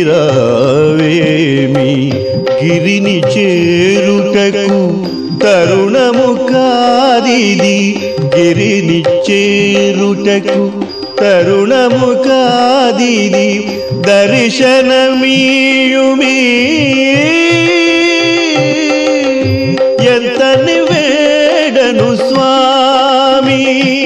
దిగిరావేమి గిరిని చేరుటకు తరుణము కాదిది గిరిని చేరుటకు తరుణము కాదిది దర్శనమీయుమీ ఎంత వేడను స్వామి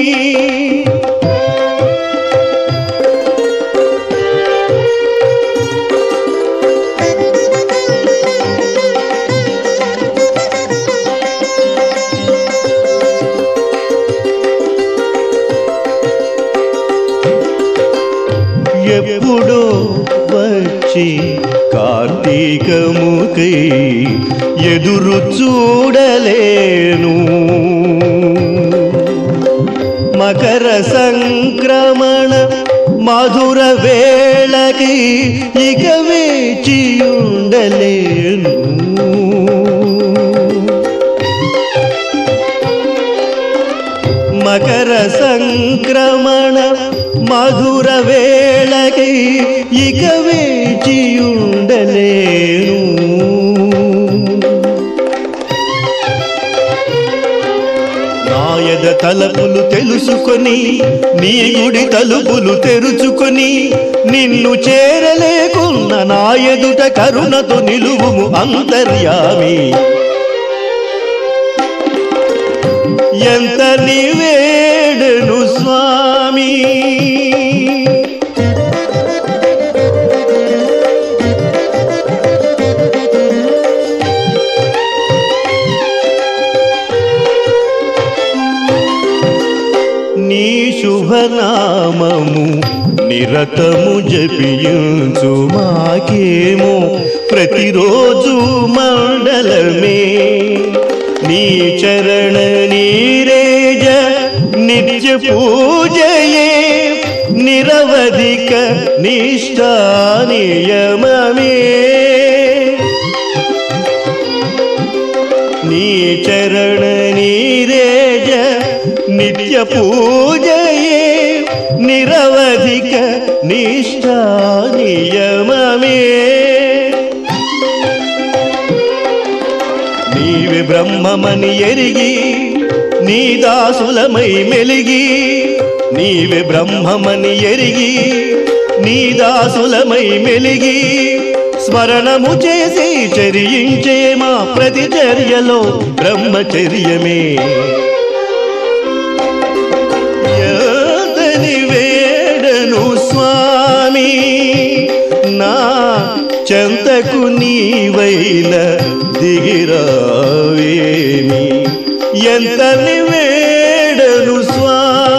ఎప్పుడో వచ్చి కార్తీకముకై ఎదురు చూడలేను మకర సంక్రమణ మధుర వేళకి ఇక వేచి ఉండలేను మకర సంక్రమణ మధుర వేళకి ఇక వేచి ఉండలేను నాయద తలపులు తెలుసుకొని నీ గుడి తలుపులు తెరుచుకొని నిన్ను చేరలేకున్న నాయదుట కరుణతో నిలువుము అంతర్యామి ఎంత నివేడను స్వామి నీ శుభనామము నిరతము జపించు మాకేమో ప్రతిరోజు మండలమే నీ చరణ నీరేజ నిత్య పూజయే నిరవధిక నిష్ఠా నియమమే నీ చరణ నీరేజ నిత్య పూజయే నిరవధిక నిష్ఠా నియమమే నీవి బ్రహ్మమని ఎరిగి నీ దాసులమై మెలిగి నీవి బ్రహ్మమని ఎరిగి నీ దాసులమై మెలిగి స్మరణము చేసి చరించే మా ప్రతిచర్యలో బ్రహ్మచర్యమే యాదని వేడను స్వామి నా చెంతకు నీవైన దిగిరావేమి ఎంత వేడను స్వామి